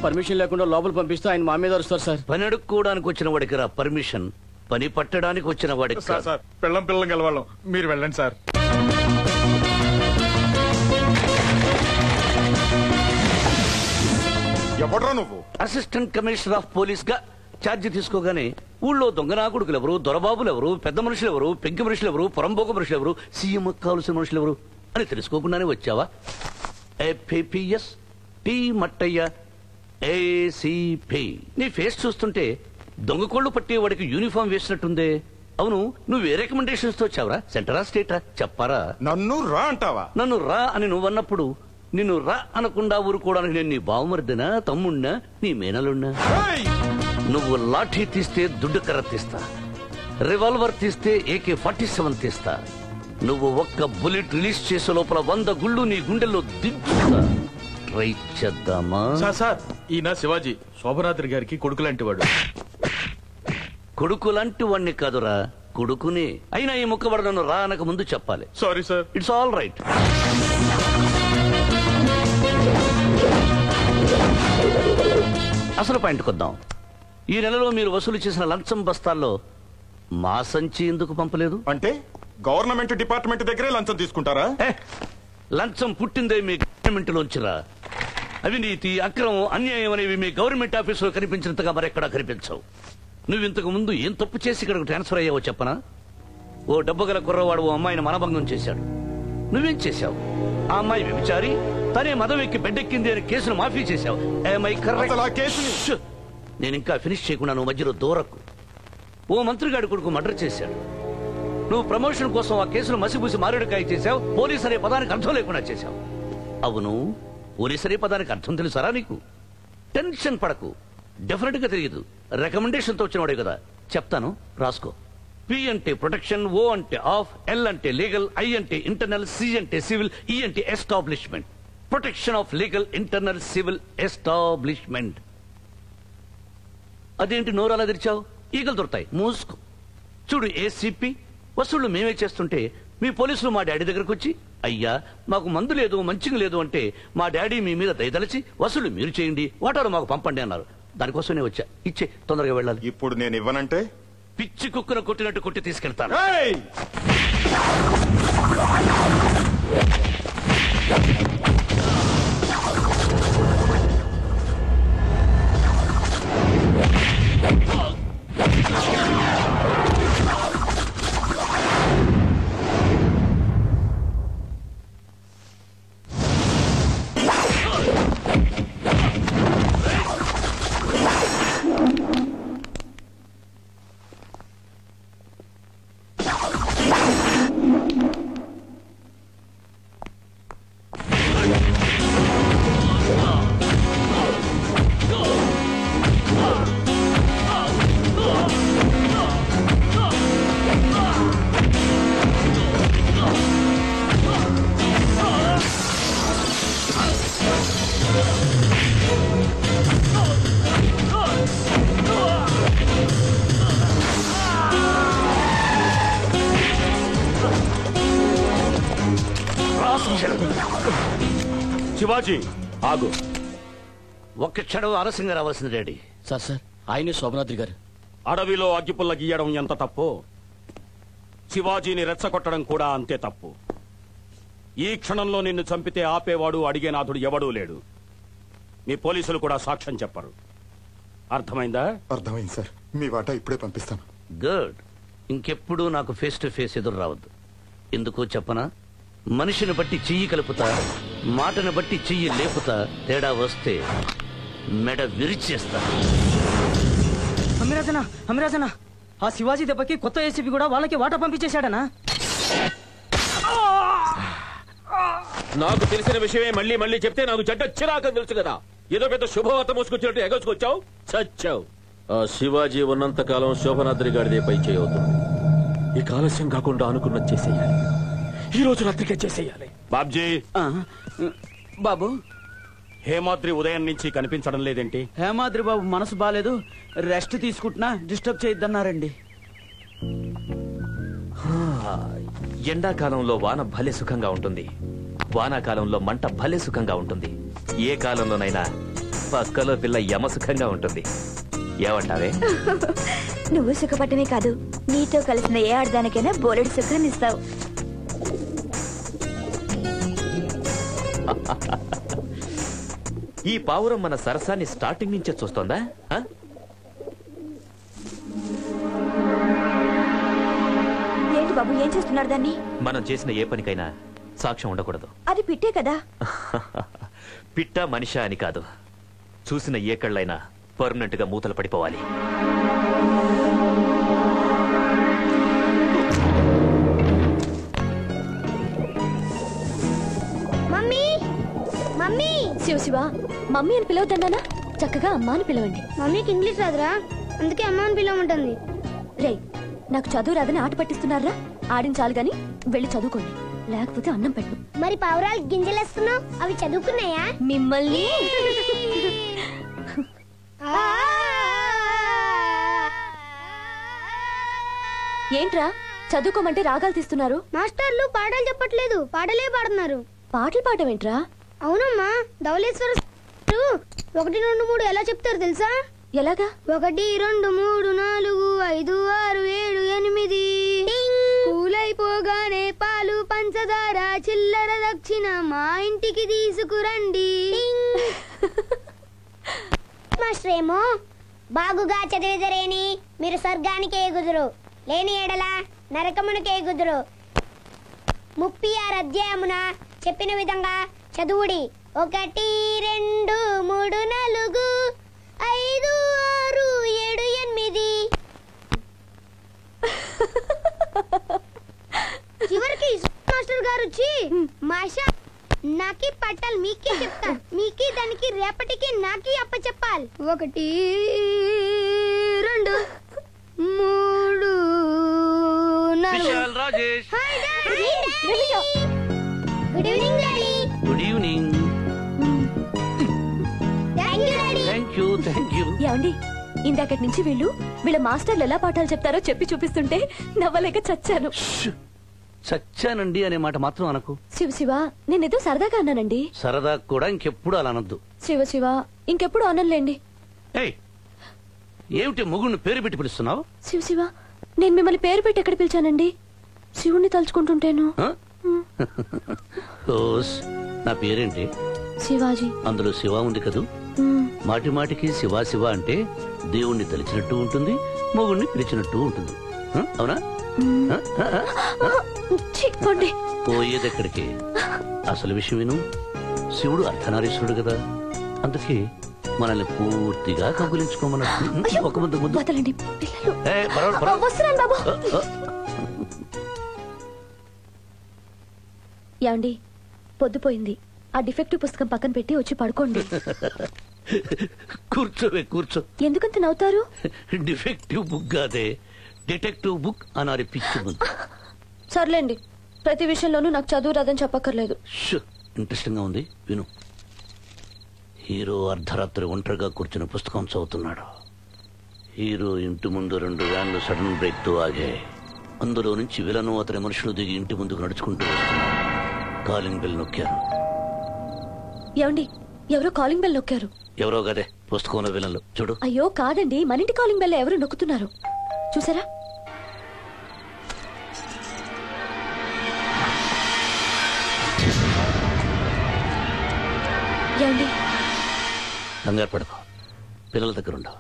Permission లేకుండా లోపల పంపిస్తే ఆయన మా మీద వస్తారు సార్ పని అడుక్కోవడానికి వచ్చిన వాడికి రా పర్మిషన్ పని పట్టడానికి వచ్చిన వాడికి సార్ కాదు. సార్ పిల్లం పిల్లం గెలవాళ్ళం మీరు వెళ్ళండి సార్ ఎవడ్రా నువ్వు అసిస్టెంట్ కమిషనర్ ఆఫ్ పోలీస్ గా ఛార్జ్ తీసుకోగానే ఊళ్ళో దొంగనాకుడుకులు ఎవరు దొరబాబులు ఎవరు పెద్ద మనుషులు ఎవరు పెంకి మనుషులు ఎవరు పొరంబోక మనుషులు ఎవరు సీఎం కావలసిన మనుషులు ఎవరు అని తెలుసుకోకుండానే వచ్చావా ఏపీఎస్ టీ మట్టయ్య ఏసీపీ నీ ఫేస్ చూస్తుంటే దొంగ కోళ్లు పట్టేవాడికి యూనిఫామ్ వేసినట్టుందే అవును నువ్వు ఏ రికమెండేషన్స్ తో వచ్చావరా సెంటరా స్టేటా చెప్పారా నన్ను రా అంటావా నన్ను రా అని నువ్వన్నప్పుడు నిన్ను రా అనకుండా ఊరుకోవడానికి నేను నీ బావమరిదినా తమ్ముణ్ణా నీ మేనలున్నా ఏయ్! నువ్వు లాఠీ తీస్తే దుడ్డు కర్ర తీస్తా రివాల్వర్ తీస్తే ఏకే ఫార్టీ సెవెన్ తీస్తా నువ్వు ఒక్క బుల్లెట్ రిలీజ్ చేసే లోపల వంద గుళ్ళు నీ గుండెల్లో దించుతా ట్రై చేద్దామా సార్ సార్ ఈయన శివాజీ శోభనాద్రి గారికి కొడుకు లాంటి వాడు కొడుకు లాంటి వాణ్ణి కాదురా కొడుకునే అయినా ఈ ముక్కబడ నన్ను రా అనక ముందు చెప్పాలి sorry sir it's all right అసలు పాయింట్కి వద్దాం ఈ నెలలో మీరు వసూలు చేసిన లంచం బస్తాల్లో మా సంచి ఎందుకు పంపలేదు అంటే గవర్నమెంట్ డిపార్ట్మెంట్ దగ్గరే లంచం తీసుకుంటారా ఏ, లంచం పుట్టిందే మీ గవర్నమెంట్ లోంచిరా అవినీతి అక్రమం అన్యాయం అనేవి మీ గవర్నమెంట్ ఆఫీసులో కనిపించినంతగా మరెక్కడా కనిపించవు నువ్వు ఇంతకు ముందు ఏం తప్పు చేసి ఇక్కడికి ట్రాన్స్ఫర్ అయ్యావో చెప్పనా ఓ డబ్బు గల కుర్రవాడు ఓ అమ్మాయిని మనభంగం చేశాడు నువ్వేం చేశావు ఆ అమ్మాయి వ్యభిచారి తనే మదం ఎక్కి బెడ్డెక్కింది అని కేసును మాఫీ చేశావు Am I correct? అసలు ఆ కేసుని- ష్! నేను ఇంకా ఫినిష్ చేయకుండా నువ్వు మధ్యలో దూరకు ఓ మంత్రిగాడి కొడుకు మర్డర్ చేశాడు నువ్వు ప్రమోషన్ కోసం ఆ కేసును మసిపూసి మారేడుకాయ చేశావు పోలీస్ అనే పదానికి అర్థం లేకుండా చేశావు అవును పోలీస్ అనే పదానికి అర్థం తెలుసారా నీకు టెన్షన్ పడకు డెఫినెట్ గా తెలియదు రికమెండేషన్ తో వచ్చినవాడే కదా చెప్తాను రాసుకో పి అంటే ప్రొటెక్షన్ ఓ అంటే ఆఫ్ ఎల్ అంటే లీగల్ ఐ అంటే ఇంటర్నల్ సి అంటే సివిల్ ఈ అంటే establishment protection of legal internal civil establishment అదేంటి నోరాలా తెరిచావు ఈగలు దొరుకుతాయి మూసుకో చూడు ఏసీపీ వసూళ్లు మేమే చేస్తుంటే మీ పోలీసులు మా డాడీ దగ్గరకు వచ్చి అయ్యా మాకు మందు లేదు మంచిగా లేదు అంటే మా డాడీ మీ మీద దయదలచి వసూలు మీరు చేయండి వాటాలు మాకు పంపండి అన్నారు దానికోసమే వచ్చా ఇచ్చే తొందరగా వెళ్ళాలి ఇప్పుడు నేను ఇవ్వనంటే పిచ్చి కుక్కను కొట్టినట్టు కొట్టి తీసుకెళ్తాను ఏయ్! శివాజీ ఆగు ఒక్క క్షణం ఆలస్యంగా రావాల్సింది డాడీ సార్ సార్ ఆయనే శోభనాద్రి గారు అడవిలో అగ్గిపుల్ల గీయడం ఎంత తప్పు శివాజీని రెచ్చగొట్టడం కూడా అంతే తప్పు ఈ క్షణంలో నిన్ను చంపితే ఆపేవాడు అడిగేనాథుడు ఎవడూ లేడు మీ పోలీసులు కూడా సాక్ష్యం చెప్పరు అర్థమైందా అర్థమైంది సార్ మీ వాటా ఇప్పుడే పంపిస్తాను గుడ్ ఇంకెప్పుడు నాకు ఫేస్ టు ఫేస్ ఎదురు రావద్దు ఎందుకో చెప్పనా మనిషిని బట్టి చెయ్యి కలుపుతా మాటను బట్టి చెయ్యి లేపుతా తేడా వస్తే మెడ విరిచేస్తా అమిరాజనా అమిరాజనా ఆ శివాజీ దెబ్బకి కొత్త ఏసీపీ కూడా వాళ్ళకి వాటా పంపించేశాడనా నాకు తెలిసిన విషయమే మళ్ళీ మళ్ళీ చెప్తే నాకు చెడ్డ చిరాకని తెలుసు కదా ఏదో పెద్ద శుభవార్త మోసుకొచ్చినట్టు ఎగసుకొచ్చావు చచ్చావు ఆ శివాజీ ఉన్నంత కాలం శోభనాద్రి గారిదే పై చేయవుతుంది ఈ ఆలస్యం కాకుండా అనుకున్నది చేసేయాలి ఈ రోజు రాత్రికే చేసేయాలి బాబ్జీ బాబు హేమాద్రి ఉదయం నుంచి కనిపించడం లేదేంటి హేమాద్రి బాబు మనసు బాలేదు రెస్ట్ తీసుకుంటున్నా డిస్టర్బ్ చేయొద్దన్నారండి ఎండాకాలంలో వాన భలే సుఖంగా ఉంటుంది వానాకాలంలో మంట భలే సుఖంగా ఉంటుంది ఏ కాలంలోనైనా పక్కలో పిల్ల యమసుఖంగా ఉంటుంది ఏమంటావే నువ్వు సుఖపట్టమే కాదు నీతో కలిసిన ఏ ఆడదానికైనా బోలెడు సుఖాన్ని ఇస్తావు ఈ పావురం మన సరసాన్ని స్టార్టింగ్ నుంచే చూస్తోందా ఆ? ఏంటి బాబు ఏం చేస్తున్నారు దాన్ని మనం చేసిన ఏ పనికైనా సాక్ష్యం ఉండకూడదు అది పిట్టే కదా పిట్ట మనిషా అని కాదు చూసిన ఏ కళ్ళైనా పర్మనెంట్ గా మూతలు పడిపోవాలి mummy mummy Shiva Shiva mummy అని పిలవద్దన్నానా చక్కగా అమ్మ అని పిలవండి మమ్మీకి ఇంగ్లీష్ రాదురా అందుకే అమ్మ అని పిలవమంటుంది రే నాకు చదువు రాదని ఆట పట్టిస్తున్నారా ఆడించాలి గాని వెళ్ళి చదువుకోండి లేకపోతే అన్నం పెట్టు మరి పావురాలు గింజలేస్తున్నావు అవి చదువుకున్నాయా మిమ్మల్ని ఏంట్రా చదువుకోమంటే రాగాలు తీస్తున్నారు మాస్టర్లు పాటలు చెప్పట్లేదు పాటలే పాడుతున్నారు పాటలు పాడమేంట్రా అవునమ్మా ధవళేశ్వర ఒకటి రెండు మూడు ఎలా చెప్తారు తెలుసా ఎలాగా ఒకటి రెండు మూడు నాలుగు ఐదు ఆరు ఏడు ఎనిమిది పూలైపోగానే పాలు పంచదార చిల్లర దక్షిణ మా ఇంటికి తీసుకురండి మాస్టర్ ఏమో బాగుగా చదివిదరేని మీరు స్వర్గానికి ఎగుదురు లేని ఎడల నరకమునకు ఎగుదురు ముప్పై ఆరు అధ్యాయమున చెప్పిన విధంగా చదువుడి ఒకటి రెండు మూడు నాలుగు ఐదు ఆరు ఏడు ఎనిమిది చివరికి మాస్టర్ గారు వచ్చి మాషా నాకి పట్టాలి మీకే చెప్తా మీకి దానికి రేపటికి నాకి అప్ప చెప్పాలి ఒకటి రెండు మూడు నాలుగు Vishal Rajesh hi daddy good evening daddy good evening thank you daddy thank you thank you ఏమండి ఇందాకటి నుంచి వీళ్ళు వీళ్ళ మాస్టర్లు ఎలా పాఠాలు చెప్తారో చెప్పి చూపిస్తుంటే నవ్వలేక చచ్చాను చచ్చానండి అనే మాట మాత్రం అనకు శివ శివ నేనేదో సరదాగా అన్నానండి సరదా కూడా ఇంకెప్పుడు అలా అనొద్దు శివ శివ ఇంకెప్పుడు అనలేండి ఏయ్ ఏమిటి మొగుడిని పేరు పెట్టి పిలుస్తున్నావు శివ శివ నేను మిమ్మల్ని పేరు పెట్టి ఎక్కడ పిలిచానండి శివుణ్ణి తలుచుకుంటుంటేను ఆ? ఓస్ నా పేరేంటి శివాజీ అందులో శివ ఉంది కదూ మ్మ్. మాటి మాటికి శివ శివ అంటే దేవుణ్ణి తలిచినట్టు ఉంటుంది మొగుణ్ణి పిలిచినట్టు ఉంటుంది ఆ? అవునా ఆ? ఆ? ఆ? ఛీ, పోండి పోయేదెక్కడికి అసలు విషయం విను శివుడు అర్ధనారీశ్వరుడు కదా అందుకే మనల్ని పూర్తిగా కబులించుకోమన్నట్టు ఒక ముద్దు ముద్దు వదలండి పిల్లలు ఏ, పర్వాలేదు, పర్వాలేదు. వస్తున్నాను బాబు ఆ, ఆ. ఏమండి పొద్దుపోయింది ఆ డిఫెక్టివ్ పుస్తకం పక్కన పెట్టి వచ్చి పడుకోండి కూర్చోవే కూర్చో ఎందుకంత నవ్వుతారు డిఫెక్టివ్ బుక్ కాదే డిటెక్టివ్ బుక్ అనాలి పిచ్చి బుక్ సర్లేండి ప్రతి విషయంలోనూ నాకు చదువు రాదని చెప్పక్కర్లేదు ఇంట్రెస్టింగ్ గా ఉంది విను హీరో అర్ధరాత్రి ఒంటరిగా కూర్చుని పుస్తకం చదువుతున్నాడు హీరో ఇంటి ముందు రెండు వ్యాన్లు సడన్ బ్రేక్ తో ఆగాయి అందులో నుంచి విలను అతని మనుషులు దిగి ఇంటి ముందుకు నడుచుకుంటూ వస్తున్నారు కాలింగ్ బెల్ నొక్కారు ఏమండి ఎవరో కాలింగ్ బెల్ నొక్కారు ఎవరో గదే పుస్తకంలో విలన్లు చూడు అయ్యో కాదండి మన ఇంటి కాలింగ్ బెల్ ఎవరు నొక్కుతున్నారు చూసారా ఏమండి కంగారు పడకు పిల్లల దగ్గర ఉండవు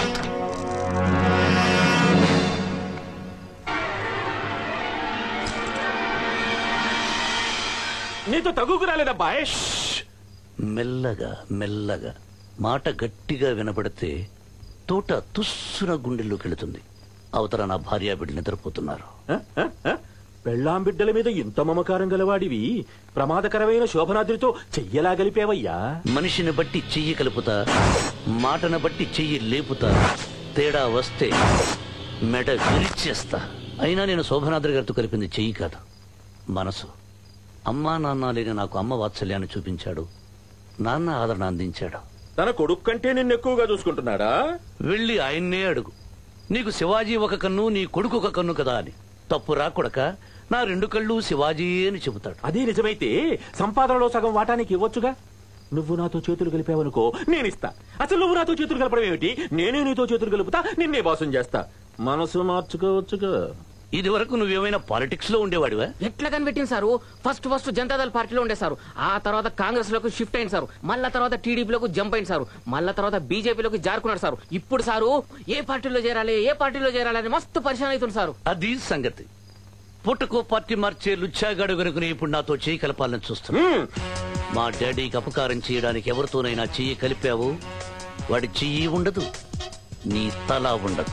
నీతో తగుకు రాలేదబ్బాయ్ మెల్లగా మెల్లగా మాట గట్టిగా వినపడితే తోట తుస్సున గుండెల్లోకి వెళుతుంది అవతల నా భార్య బిడ్డ నిద్రపోతున్నారు పెళ్ళాం బిడ్డల మీద ఇంత మమకారం గలవాడివి ప్రమాదకరమైన శోభనాద్రితో చెయ్యలా గలిపేవయ్యా మనిషిని బట్టి చెయ్యి కలుపుతా మాటను బట్టి చెయ్యి లేపుతా తేడా వస్తే మెడ విరిచేస్తా అయినా నేను శోభనాద్రి గారితో కలిపింది చెయ్యి కాదు మనసు అమ్మా నాన్న లేని నాకు అమ్మ వాత్సల్యాన్ని చూపించాడు నాన్న ఆదరణ అందించాడు తన కొడుకు కంటే నిన్ను ఎక్కువగా చూసుకుంటున్నాడా వెళ్ళి ఆయన్నే అడుగు నీకు శివాజీ ఒక కన్ను నీ కొడుకు ఒక కన్ను కదా అని తప్పు రాకొడక నా రెండు కళ్ళు శివాజీ అని చెబుతాడు అదే నిజమైతే సంపాదనలో సగం వాటానికి ఇవ్వొచ్చుగా నువ్వు నాతో చేతులు కలిపావనుకో నేను ఇస్తా అసలు నువ్వు నాతో చేతులు కలపడం ఏమిటి నేనే నీతో చేతులు కలుపుతా నిన్నే బాసం చేస్తా మనసు మార్చుకోవచ్చుగా ఇది వరకు నువ్వేమైనా పాలిటిక్స్ లో ఉండేవాడివా ఎట్లా కనిపెట్టింది సారు ఫస్ట్ ఫస్ట్ జనతాదళ పార్టీలో ఉండే సారు ఆ తర్వాత కాంగ్రెస్ లోకి షిఫ్ట్ అయింది సారు మళ్ళా తర్వాత టీడీపీలోకి జంప్ అయింది సారు మళ్ళా తర్వాత బీజేపీలోకి జారుకున్నాడు సారు ఇప్పుడు సారు ఏ పార్టీలో చేరాలి ఏ పార్టీలో చేరాలి అని మస్తు పరిశాన్ అవుతుంది సారు అది సంగతి పుట్టకో పార్టీ మార్చే లుచ్చాగాడు గనుకుని ఇప్పుడు నాతో చేయి కలపాలని చూస్తున్నా మా డాడీకి అపకారం చేయడానికి ఎవరితోనైనా చెయ్యి కలిపావు వాడి చెయ్యి ఉండదు నీ తల ఉండదు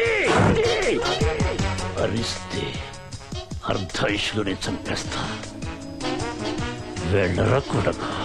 అరిస్తే అర్ధాయుషులోనే చంపేస్తా వెళ్ళరా కొడక